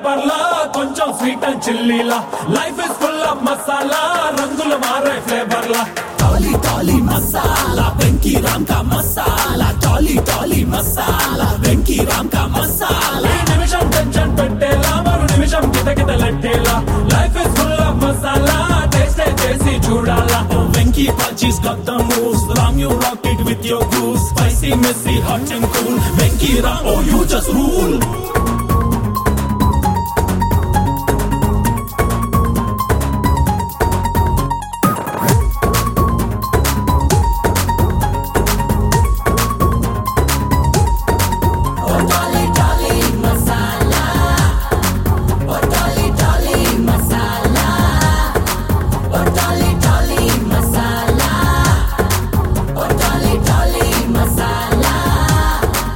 Pepper లా కొంచెం sweet and చిల్లీలా life is full of masala రంగులు మారే ఫ్లేవర్ లా టాలీ టాలీ మసాలా వెంకీ రామ్ కా మసాలా టాలీ టాలీ మసాలా వెంకీ రామ్ కా మసాలా ఈ నిమిషం టెన్షన్ పెట్టేలా మరు నిమిషం కితకితలెట్టేలా life is full of masala టేస్టే చేసి చూడాలా Oh, Venki Pachi's got the moves. Ram, you rock it with your grooves. Spicy, messy, hot and cool. Venki Ram, oh, you just rule.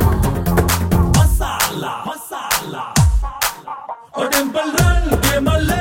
Masala, masala. ఓ temple run గేమల్